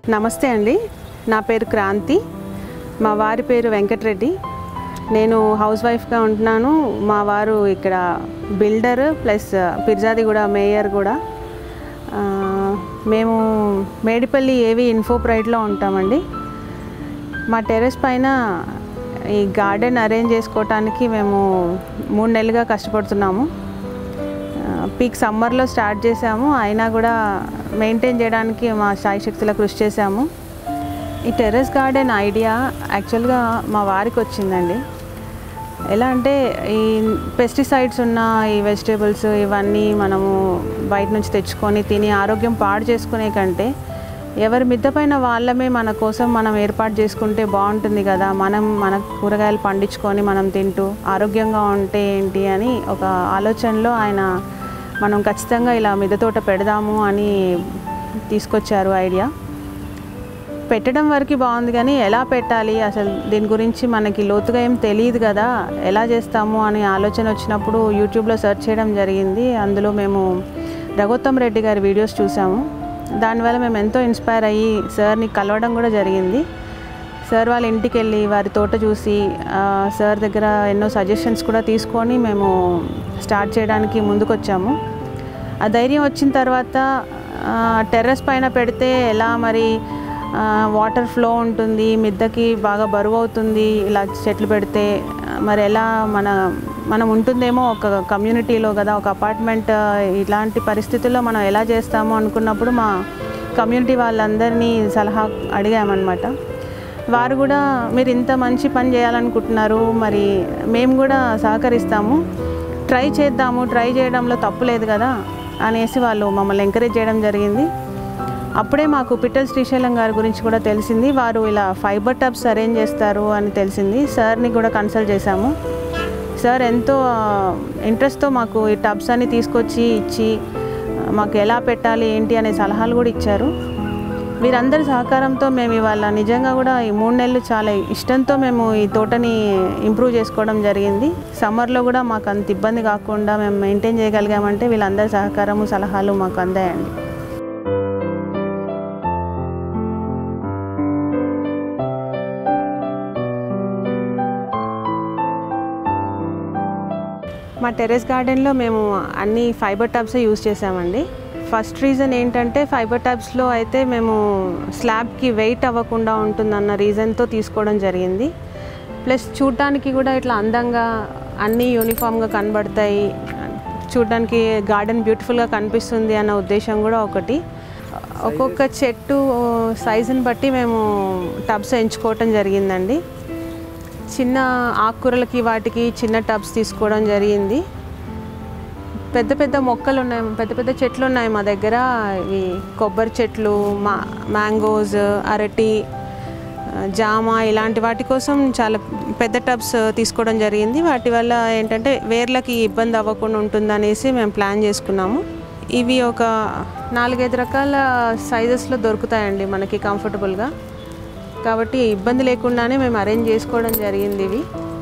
నమస్తే అండి నా పేరు క్రాంతి మా వారి పేరు వెంకటరెడ్డి నేను హౌస్ వైఫ్గా ఉంటున్నాను మా వారు ఇక్కడ బిల్డర్ ప్లస్ పిర్జాది కూడా మేయర్ కూడా ఆ, మేము మేడిపల్లి ఏవి ఇన్ఫో ప్రైడ్లో ఉంటామండి మా టెర్రస్ పైన ఈ గార్డెన్ అరేంజ్ చేసుకోవటానికి మేము మూడు నెలలుగా కష్టపడుతున్నాము పీక్ సమ్మర్లో స్టార్ట్ చేసాము అయినా కూడా మెయింటైన్ చేయడానికి మా సాయి శక్తుల కృషి చేశాము ఈ టెర్రస్ గార్డెన్ ఐడియా యాక్చువల్గా మా వారికి వచ్చిందండి ఎలా అంటే ఈ పెస్టిసైడ్స్ ఉన్న ఈ వెజిటేబుల్స్ ఇవన్నీ మనము బయట నుంచి తెచ్చుకొని తిని ఆరోగ్యం పాడు చేసుకునే కంటే ఎవరి మిద్ద పైన వాళ్ళమే మన కోసం మనం ఏర్పాటు చేసుకుంటే బాగుంటుంది కదా మనం మన కూరగాయలు పండించుకొని మనం తింటూ ఆరోగ్యంగా ఉంటే ఏంటి అని ఒక ఆలోచనలో ఆయన మనం ఖచ్చితంగా ఇలా మిద్దె తోట పెడదాము అని తీసుకొచ్చారు ఐడియా పెట్టడం వరకు బాగుంది కానీ ఎలా పెట్టాలి అసలు దీని గురించి మనకి లోతుగా ఏం తెలియదు కదా ఎలా చేస్తాము అనే ఆలోచన వచ్చినప్పుడు యూట్యూబ్లో సెర్చ్ చేయడం జరిగింది అందులో మేము రఘోత్తమ్ రెడ్డి గారి వీడియోస్ చూసాము దానివల్ల మేము ఎంతో ఇన్స్పైర్ అయ్యి సార్ని కలవడం కూడా జరిగింది సార్ వాళ్ళ ఇంటికి వెళ్ళి వారి తోట చూసి ఆ, సార్ దగ్గర ఎన్నో సజెషన్స్ కూడా తీసుకొని మేము స్టార్ట్ చేయడానికి ముందుకొచ్చాము ఆ ధైర్యం వచ్చిన తర్వాత ఆ, టెర్రస్ పైన పెడితే ఎలా మరి ఆ, వాటర్ ఫ్లో ఉంటుంది మిద్దకి బాగా బరువు అవుతుంది ఇలా చెట్లు పెడితే ఆ, మరి ఎలా మన మనం ఉంటుందేమో ఒక కమ్యూనిటీలో కదా ఒక అపార్ట్మెంట్ ఆ, ఇలాంటి పరిస్థితుల్లో మనం ఎలా చేస్తామో అనుకున్నప్పుడు మా కమ్యూనిటీ వాళ్ళందరినీ సలహా అడిగామన్నమాట వారు కూడా మీరు ఇంత మంచి పని చేయాలనుకుంటున్నారు మరి మేము కూడా సహకరిస్తాము ట్రై చేద్దాము ట్రై చేయడంలో తప్పు లేదు కదా అనేసి వాళ్ళు మమ్మల్ని ఎంకరేజ్ చేయడం జరిగింది అప్పుడే మాకు పిట్టల్ శ్రీశైలం గారి గురించి కూడా తెలిసింది వారు ఇలా ఫైబర్ టబ్స్ అరేంజ్ చేస్తారు అని తెలిసింది సార్ని కూడా కన్సల్ట్ చేశాము సార్ ఎంతో ఇంట్రెస్ట్తో మాకు ఈ టబ్స్ అన్ని తీసుకొచ్చి ఇచ్చి ఆ, మాకు ఎలా పెట్టాలి ఏంటి అనే సలహాలు కూడా ఇచ్చారు వీరందరి సహకారంతో మేము ఇవాళ నిజంగా కూడా ఈ మూడు నెలలు చాలా ఇష్టంతో మేము ఈ తోటని ఇంప్రూవ్ చేసుకోవడం జరిగింది సమ్మర్లో కూడా మాకు అంత ఇబ్బంది కాకుండా మేము మెయింటైన్ చేయగలిగామంటే వీళ్ళందరి సహకారము సలహాలు మాకు అందాయండి మా టెర్రస్ గార్డెన్లో మేము అన్ని ఫైబర్ టబ్స్ యూజ్ చేసామండి ఫస్ట్ రీజన్ ఏంటంటే ఫైబర్ టబ్స్లో అయితే మేము స్లాబ్కి వెయిట్ అవ్వకుండా ఉంటుందన్న రీజన్తో తీసుకోవడం జరిగింది ప్లస్ చూడటానికి కూడా ఇట్లా అందంగా అన్నీ యూనిఫామ్గా కనబడతాయి చూడడానికి గార్డెన్ బ్యూటిఫుల్గా కనిపిస్తుంది అన్న ఉద్దేశం కూడా ఒకటి ఒక్కొక్క చెట్టు సైజుని బట్టి మేము టబ్స్ ఎంచుకోవటం జరిగిందండి చిన్న ఆకుకూరలకి వాటికి చిన్న టబ్స్ తీసుకోవడం జరిగింది పెద్ద పెద్ద మొక్కలు ఉన్నాయి పెద్ద పెద్ద చెట్లు ఉన్నాయి మా దగ్గర ఇవి కొబ్బరి చెట్లు మా మ్యాంగోస్ అరటి ఆ, జామ ఇలాంటి వాటి కోసం చాలా పెద్ద టబ్స్ తీసుకోవడం జరిగింది వాటి వల్ల ఏంటంటే వేర్లకి ఇబ్బంది అవ్వకుండా ఉంటుందనేసి మేము ప్లాన్ చేసుకున్నాము ఇవి ఒక నాలుగైదు రకాల సైజెస్లో దొరుకుతాయండి మనకి కంఫర్టబుల్గా కాబట్టి ఇబ్బంది లేకుండానే మేము అరేంజ్ చేసుకోవడం జరిగింది ఇవి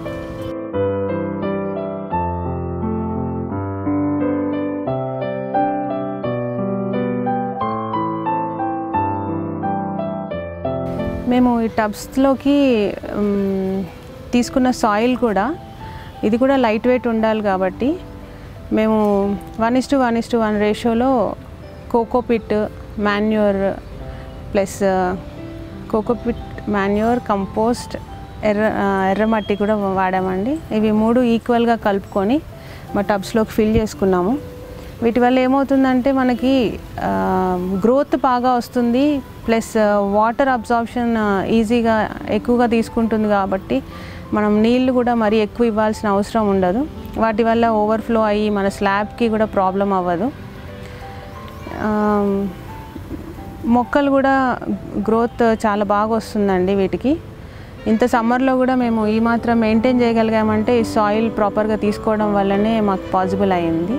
మేము ఈ టబ్స్లోకి మ్, తీసుకున్న సాయిల్ కూడా ఇది కూడా లైట్ వెయిట్ ఉండాలి కాబట్టి మేము one is to one is to one రేషియోలో cocopeat manure plus cocopeat manure compost ఎర్ర ఆ, ఎర్రమట్టి కూడా వాడామండి ఇవి మూడు ఈక్వల్గా కలుపుకొని మా టబ్స్లోకి ఫిల్ చేసుకున్నాము వీటి వల్ల ఏమవుతుందంటే మనకి గ్రోత్ బాగా వస్తుంది ప్లస్ వాటర్ అబ్జార్ప్షన్ ఈజీగా ఎక్కువగా తీసుకుంటుంది కాబట్టి మనం నీళ్లు కూడా మరీ ఎక్కువ ఇవ్వాల్సిన అవసరం ఉండదు వాటి వల్ల ఓవర్ఫ్లో అయ్యి మన స్లాబ్కి కూడా ప్రాబ్లం అవ్వదు ఆ, మొక్కలు కూడా గ్రోత్ చాలా బాగా వస్తుందండి వీటికి ఇంత సమ్మర్లో కూడా మేము ఈ మాత్రం మెయింటైన్ చేయగలిగామంటే ఈ సాయిల్ ప్రాపర్గా తీసుకోవడం వల్లనే మాకు పాసిబుల్ అయ్యింది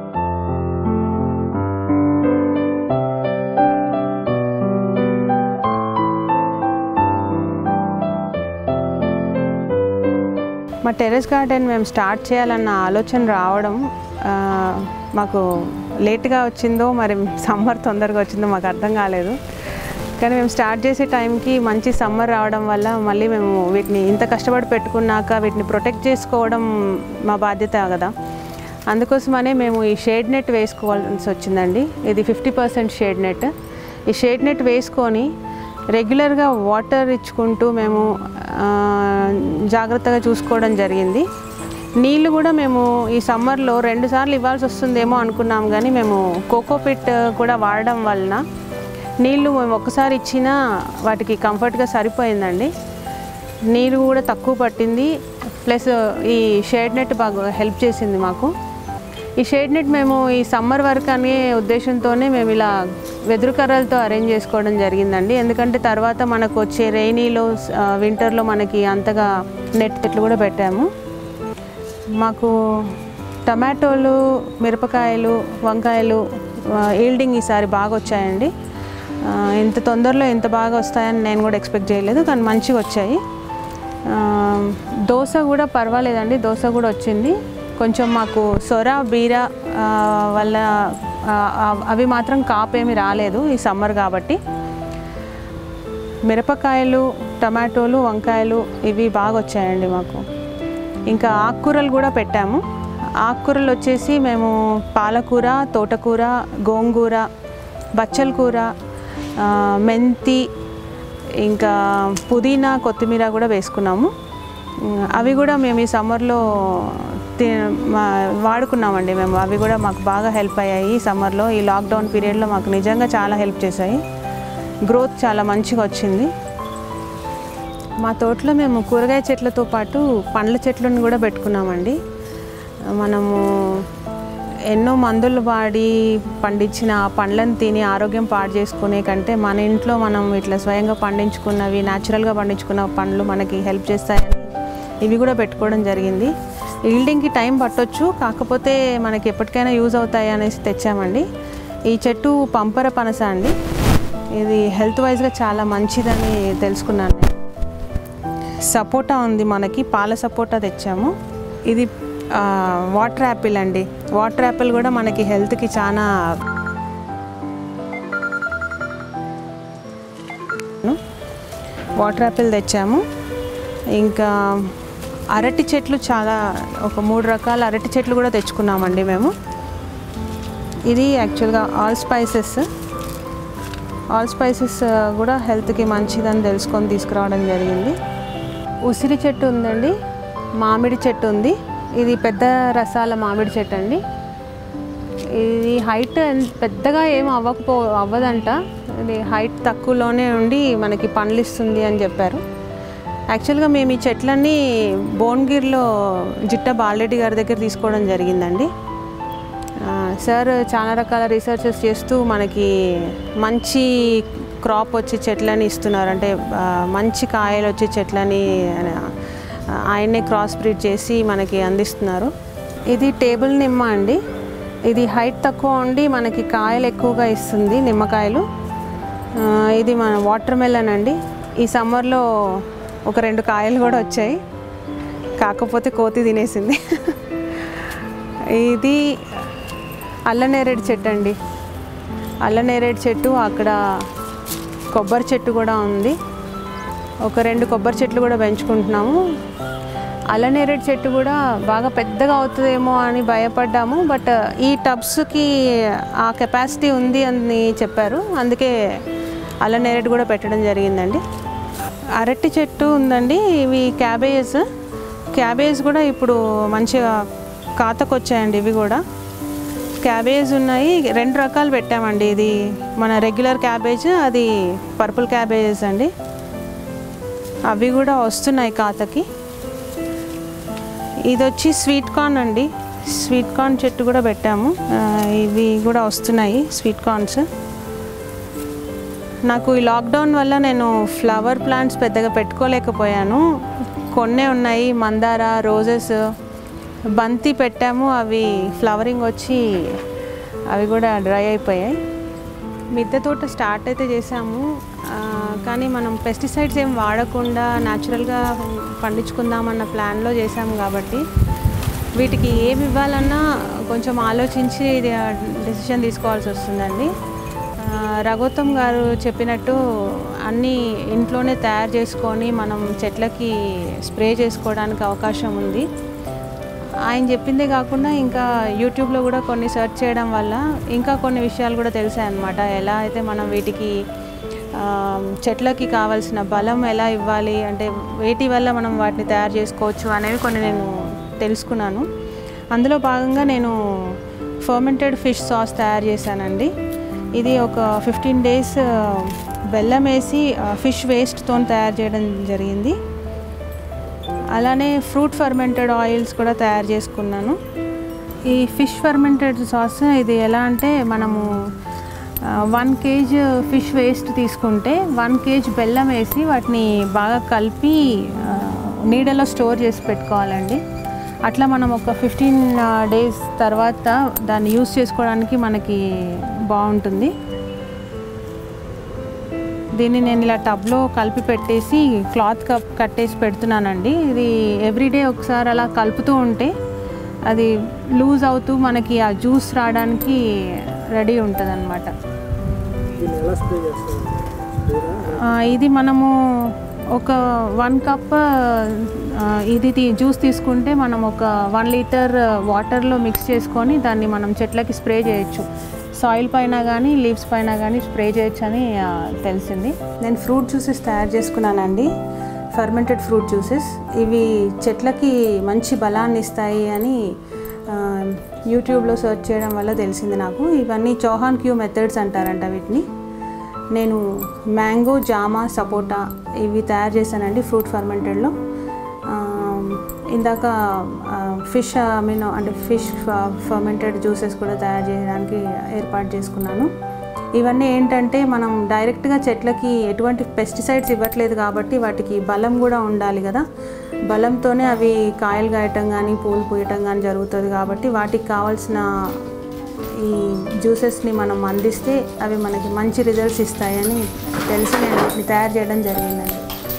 మా టెర్రస్ గార్డెన్ మేము స్టార్ట్ చేయాలన్న ఆలోచన రావడం ఆ, మాకు లేట్గా వచ్చిందో మరి సమ్మర్ తొందరగా వచ్చిందో మాకు అర్థం కాలేదు కానీ మేము స్టార్ట్ చేసే టైంకి మంచి సమ్మర్ రావడం వల్ల మళ్ళీ మేము వీటిని ఇంత కష్టపడి పెట్టుకున్నాక వీటిని ప్రొటెక్ట్ చేసుకోవడం మా బాధ్యత కదా అందుకోసమనే మేము ఈ షేడ్ నెట్ వేసుకోవాల్సి వచ్చిందండి ఇది ఫిఫ్టీ పర్సెంట్ షేడ్ నెట్ ఈ షేడ్ నెట్ వేసుకొని రెగ్యులర్గా వాటర్ ఇచ్చుకుంటూ మేము ఆ, జాగ్రత్తగా చూసుకోవడం జరిగింది నీళ్ళు కూడా మేము ఈ సమ్మర్లో రెండు సార్లు ఇవ్వాల్సి వస్తుందేమో అనుకున్నాం కానీ మేము కోకోపిట్ కూడా వాడడం వలన నీళ్ళు మేము ఒక్కసారి ఇచ్చినా వాటికి కంఫర్ట్గా సరిపోయిందండి నీరు కూడా తక్కువ పట్టింది ప్లస్ ఈ షేడ్ నెట్ బాగా హెల్ప్ చేసింది మాకు ఈ షేడ్ నెట్ మేము ఈ సమ్మర్ వరకు అనే ఉద్దేశంతోనే మేము ఇలా వెదురు కర్రలతో అరేంజ్ చేసుకోవడం జరిగిందండి ఎందుకంటే తర్వాత మనకు వచ్చే రైనీలో వింటర్లో మనకి అంతగా నెట్ చెట్లు కూడా పెట్టాము మాకు టమాటోలు మిరపకాయలు వంకాయలు ఈల్డింగ్ ఈసారి బాగా వచ్చాయండి ఆ, ఇంత తొందరలో ఇంత బాగా వస్తాయని నేను కూడా ఎక్స్పెక్ట్ చేయలేదు కానీ మంచిగా వచ్చాయి ఆ, దోశ కూడా పర్వాలేదండి దోశ కూడా వచ్చింది కొంచెం మాకు సొర బీర ఆ, వల్ల ఆ, ఆ, అవి మాత్రం కాపేమి రాలేదు ఈ సమ్మర్ కాబట్టి మిరపకాయలు టమాటోలు వంకాయలు ఇవి బాగా వచ్చాయండి మాకు ఇంకా ఆకుకూరలు కూడా పెట్టాము ఆకుకూరలు వచ్చేసి మేము పాలకూర తోటకూర గోంగూర బచ్చల కూర ఆ, మెంతి ఇంకా పుదీనా కొత్తిమీర కూడా వేసుకున్నాము ఉమ్, అవి కూడా మేము ఈ సమ్మర్లో తి- మా- వాడుకున్నామండి మేము అవి కూడా మాకు బాగా హెల్ప్ అయ్యాయి ఈ సమ్మర్లో ఈ లాక్డౌన్ పీరియడ్లో మాకు నిజంగా చాలా హెల్ప్ చేశాయి గ్రోత్ చాలా మంచిగా వచ్చింది మా తోటలో మేము కూరగాయ చెట్లతో పాటు పండ్ల చెట్లను కూడా పెట్టుకున్నామండి మనము ఎన్నో మందులు వాడి పండించిన ఆ పండ్లను తిని ఆరోగ్యం పాడు చేసుకునే కంటే మన ఇంట్లో మనం ఇట్లా స్వయంగా పండించుకున్నవి న్యాచురల్గా పండించుకున్న పండ్లు మనకి హెల్ప్ చేస్తాయని ఇవి కూడా పెట్టుకోవడం జరిగింది ఈల్డింగ్కి టైం పట్టొచ్చు కాకపోతే మనకి ఎప్పటికైనా యూజ్ అవుతాయి అనేసి తెచ్చామండి ఈ చెట్టు పంపర పనస అండి ఇది హెల్త్ వైజ్గా చాలా మంచిదని తెలుసుకున్నాను నేను సపోటా ఉంది మనకి పాల సపోటా తెచ్చాము ఇది ఆ, వాటర్ యాపిల్ అండి వాటర్ యాపిల్ కూడా మనకి హెల్త్కి చాలా వాటర్ యాపిల్ తెచ్చాము ఇంకా అరటి చెట్లు చాలా ఒక మూడు రకాల అరటి చెట్లు కూడా తెచ్చుకున్నామండి మేము ఇది యాక్చువల్గా ఆల్ స్పైసెస్ ఆల్ స్పైసెస్ కూడా హెల్త్కి మంచిదని తెలుసుకొని తీసుకురావడం జరిగింది ఉసిరి చెట్టు ఉందండి మామిడి చెట్టు ఉంది ఇది పెద్ద రసాల మామిడి చెట్టు అండి ఇది హైట్ ఎన్- పెద్దగా ఏం అవ్వకపో అవ్వదంట ఇది హైట్ తక్కువలోనే ఉండి మనకి పండ్లు ఇస్తుంది అని చెప్పారు యాక్చువల్గా మేము ఈ చెట్లన్నీ భువనగిరిలో జిట్ట బాలరెడ్డి గారి దగ్గర తీసుకోవడం జరిగిందండి ఆ, సార్ చాలా రకాల రీసెర్చెస్ చేస్తూ మనకి మంచి క్రాప్ వచ్చే చెట్లని ఇస్తున్నారు అంటే ఆ, మంచి కాయలు వచ్చే చెట్లని ఆ, ఆయన్నే క్రాస్ బ్రీడ్ చేసి మనకి అందిస్తున్నారు ఇది టేబుల్ నిమ్మ అండి ఇది హైట్ తక్కువ ఉండి మనకి కాయలు ఎక్కువగా ఇస్తుంది నిమ్మకాయలు ఆ, ఇది మన వాటర్ మెలన్ అండి ఈ సమ్మర్లో ఒక రెండు కాయలు కూడా వచ్చాయి కాకపోతే కోతి తినేసింది ఇది అల్లనేరేడు చెట్టు అండి అల్లనేరేడు చెట్టు అక్కడ కొబ్బరి చెట్టు కూడా ఉంది ఒక రెండు కొబ్బరి చెట్లు కూడా పెంచుకుంటున్నాము అల్లనేరేడు చెట్టు కూడా బాగా పెద్దగా అవుతుందేమో అని భయపడ్డాము బట్ ఈ టబ్స్కి ఆ కెపాసిటీ ఉంది అని చెప్పారు అందుకే అల్లనేరేడు కూడా పెట్టడం జరిగిందండి అరటి చెట్టు ఉందండి ఇవి క్యాబేజెస్ క్యాబేజ్ కూడా ఇప్పుడు మంచిగా కాతకు వచ్చాయండి ఇవి కూడా క్యాబేజ్ ఉన్నాయి రెండు రకాలు పెట్టామండి ఇది మన రెగ్యులర్ క్యాబేజ్ అది పర్పుల్ క్యాబేజెస్ అండి అవి కూడా వస్తున్నాయి కాతకి ఇది వచ్చి స్వీట్ కార్న్ అండి స్వీట్ కార్న్ చెట్టు కూడా పెట్టాము ఆ, ఇవి కూడా వస్తున్నాయి స్వీట్ కార్న్స్ నాకు ఈ లాక్డౌన్ వల్ల నేను ఫ్లవర్ ప్లాంట్స్ పెద్దగా పెట్టుకోలేకపోయాను కొన్నే ఉన్నాయి మందార రోజెస్ బంతి పెట్టాము అవి ఫ్లవరింగ్ వచ్చి అవి కూడా డ్రై అయిపోయాయి మిద్దె తోట స్టార్ట్ అయితే చేసాము ఆ, కానీ మనం పెస్టిసైడ్స్ ఏం వాడకుండా న్యాచురల్గా పండించుకుందామన్న ప్లాన్లో చేసాము కాబట్టి వీటికి ఏమి ఇవ్వాలన్నా కొంచెం ఆలోచించి డెసిషన్ తీసుకోవాల్సి వస్తుందండి ఆ, ఆ, రఘోత్తమ్ గారు చెప్పినట్టు అన్నీ ఇంట్లోనే తయారు చేసుకొని మనం చెట్లకి స్ప్రే చేసుకోవడానికి అవకాశం ఉంది ఆయన చెప్పిందే కాకుండా ఇంకా యూట్యూబ్లో కూడా కొన్ని సెర్చ్ చేయడం వల్ల ఇంకా కొన్ని విషయాలు కూడా తెలిసాయి అన్నమాట ఎలా అయితే మనం వీటికి ఆ, చెట్లకి కావాల్సిన బలం ఎలా ఇవ్వాలి అంటే వేటి వల్ల మనం వాటిని తయారు చేసుకోవచ్చు అనేవి కొన్ని నేను తెలుసుకున్నాను అందులో భాగంగా నేను ఫర్మెంటెడ్ ఫిష్ సాస్ తయారు చేశానండి ఇది ఒక ఫిఫ్టీన్ డేస్ బెల్లం వేసి ఫిష్ వేస్ట్తో తయారు చేయడం జరిగింది అలానే ఫ్రూట్ ఫర్మెంటెడ్ ఆయిల్స్ కూడా తయారు చేసుకున్నాను ఈ ఫిష్ ఫర్మెంటెడ్ సాస్ ఇది ఎలా అంటే మనము వన్ కేజ్ ఫిష్ వేస్ట్ తీసుకుంటే వన్ కేజ్ బెల్లం వేసి వాటిని బాగా కలిపి ఆ, నీడలో స్టోర్ చేసి పెట్టుకోవాలండి అట్లా మనం ఒక ఫిఫ్టీన్ డేస్ తర్వాత దాన్ని యూస్ చేసుకోవడానికి మనకి బాగుంటుంది దీన్ని నేను ఇలా టబ్లో కలిపి పెట్టేసి క్లాత్ కప్ కట్టేసి పెడుతున్నానండి ఇది ఎవ్రీడే ఒకసారి అలా కలుపుతూ ఉంటే అది లూజ్ అవుతూ మనకి ఆ జ్యూస్ రావడానికి రెడీ ఉంటుంది అనమాట దీన్ని ఎలా స్ప్రే చేస్తారు స్ప్రేనా ఇది మనము ఒక వన్ కప్ ఇది తీ- జ్యూస్ తీసుకుంటే మనం ఒక వన్ లీటర్ వాటర్లో మిక్స్ చేసుకొని దాన్ని మనం చెట్లకి స్ప్రే చేయొచ్చు సాయిల్ పైన కానీ లీవ్స్ పైన కానీ స్ప్రే చేయొచ్చు అని ఆ, తెలిసింది నేను ఫ్రూట్ జ్యూసెస్ తయారు చేసుకున్నానండి ఫర్మెంటెడ్ ఫ్రూట్ జ్యూసెస్ ఇవి చెట్లకి మంచి బలాన్ని ఇస్తాయి అని ఆ, యూట్యూబ్లో సెర్చ్ చేయడం వల్ల తెలిసింది నాకు ఇవన్నీ చౌహాన్ క్యూ మెథడ్స్ అంటారంట వీటిని నేను మ్యాంగో జామా సపోటా ఇవి తయారు చేశానండి ఫ్రూట్ ఫర్మెంటెడ్లో ఇందాక ఫిష్ మీన్ అంటే ఫిష్ ఫర్మెంటెడ్ జ్యూసెస్ కూడా తయారు చేయడానికి ఏర్పాటు చేసుకున్నాను ఇవన్నీ ఏంటంటే మనం డైరెక్ట్గా చెట్లకి ఎటువంటి పెస్టిసైడ్స్ ఇవ్వట్లేదు కాబట్టి వాటికి బలం కూడా ఉండాలి కదా బలంతోనే అవి కాయలు కాయటం కానీ పూలు పూయటం కానీ జరుగుతుంది కాబట్టి వాటికి కావాల్సిన ఈ జ్యూసెస్ని మనం అందిస్తే అవి మనకి మంచి రిజల్ట్స్ ఇస్తాయని తెలిసి నేను వీటిని తయారు చేయడం జరిగిందండి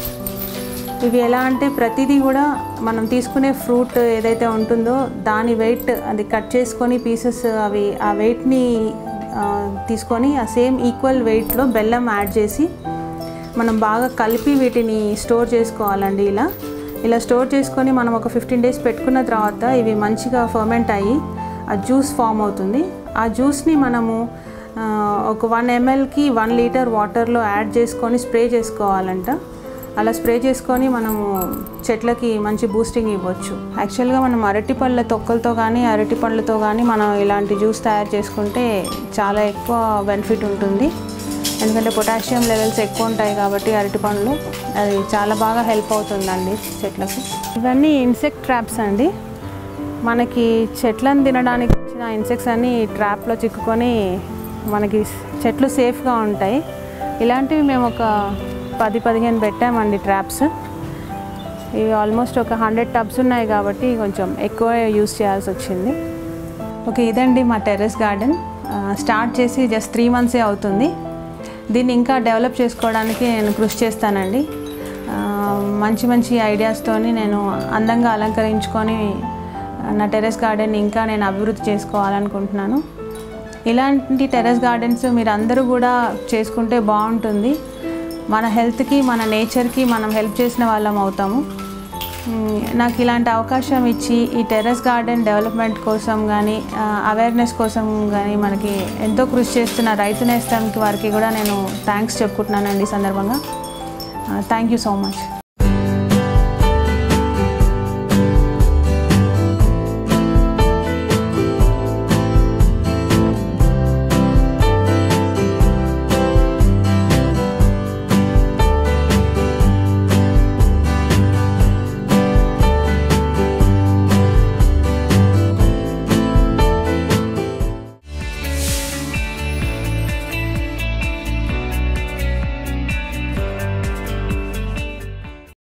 ఇవి ఎలా అంటే ప్రతిదీ కూడా మనం తీసుకునే ఫ్రూట్ ఏదైతే ఉంటుందో దాని వెయిట్ అది కట్ చేసుకొని పీసెస్ అవి ఆ వెయిట్ని తీసుకొని ఆ సేమ్ ఈక్వల్ వెయిట్లో బెల్లం యాడ్ చేసి మనం బాగా కలిపి వీటిని స్టోర్ చేసుకోవాలండి ఇలా ఇలా స్టోర్ చేసుకొని మనం ఒక ఫిఫ్టీన్ డేస్ పెట్టుకున్న తర్వాత ఇవి మంచిగా ఫర్మెంట్ అయ్యి ఆ జ్యూస్ ఫామ్ అవుతుంది ఆ జ్యూస్ని మనము ఆ, ఒక వన్ ఎంఎల్కి వన్ లీటర్ వాటర్లో యాడ్ చేసుకొని స్ప్రే చేసుకోవాలంట అలా స్ప్రే చేసుకొని మనము చెట్లకి మంచి బూస్టింగ్ ఇవ్వచ్చు యాక్చువల్గా మనం అరటి పళ్ళ తొక్కలతో కానీ అరటి పండ్లతో కానీ మనం ఇలాంటి జ్యూస్ తయారు చేసుకుంటే చాలా ఎక్కువ బెనిఫిట్ ఉంటుంది ఎందుకంటే పొటాషియం లెవెల్స్ ఎక్కువ ఉంటాయి కాబట్టి అరటి పండ్లు అది చాలా బాగా హెల్ప్ అవుతుందండి చెట్లకు ఇవన్నీ ఇన్సెక్ట్ ట్రాప్స్ అండి మనకి చెట్లను తినడానికి వచ్చిన ఇన్సెక్ట్స్ అన్నీ ట్రాప్లో చిక్కుకొని మనకి చెట్లు సేఫ్గా ఉంటాయి ఇలాంటివి మేము ఒక పది పదిహేను పెట్టామండి ట్రాప్స్ ఇవి ఆల్మోస్ట్ ఒక హండ్రెడ్ టబ్స్ ఉన్నాయి కాబట్టి కొంచెం ఎక్కువ యూస్ చేయాల్సి వచ్చింది ఓకే ఇదండి మా టెర్రస్ గార్డెన్ ఆ, స్టార్ట్ చేసి జస్ట్ త్రీ మంత్సే అవుతుంది దీన్ని ఇంకా డెవలప్ చేసుకోవడానికి నేను కృషి చేస్తానండి ఆ, మంచి మంచి ఐడియాస్తోని నేను అందంగా అలంకరించుకొని నా టెర్రస్ గార్డెన్ ఇంకా నేను అభివృద్ధి చేసుకోవాలనుకుంటున్నాను ఇలాంటి టెర్రస్ గార్డెన్స్ మీరు అందరూ కూడా చేసుకుంటే బాగుంటుంది మన హెల్త్కి మన నేచర్కి మనం హెల్ప్ చేసిన వాళ్ళం అవుతాము మ్, నాకు ఇలాంటి అవకాశం ఇచ్చి ఈ టెర్రస్ గార్డెన్ డెవలప్మెంట్ కోసం కానీ అవేర్నెస్ కోసం కానీ మనకి ఎంతో కృషి చేస్తున్న రైతు నేస్తానికి వారికి కూడా నేను థ్యాంక్స్ చెప్పుకుంటున్నానండి ఈ సందర్భంగా థ్యాంక్ యూ సో మచ్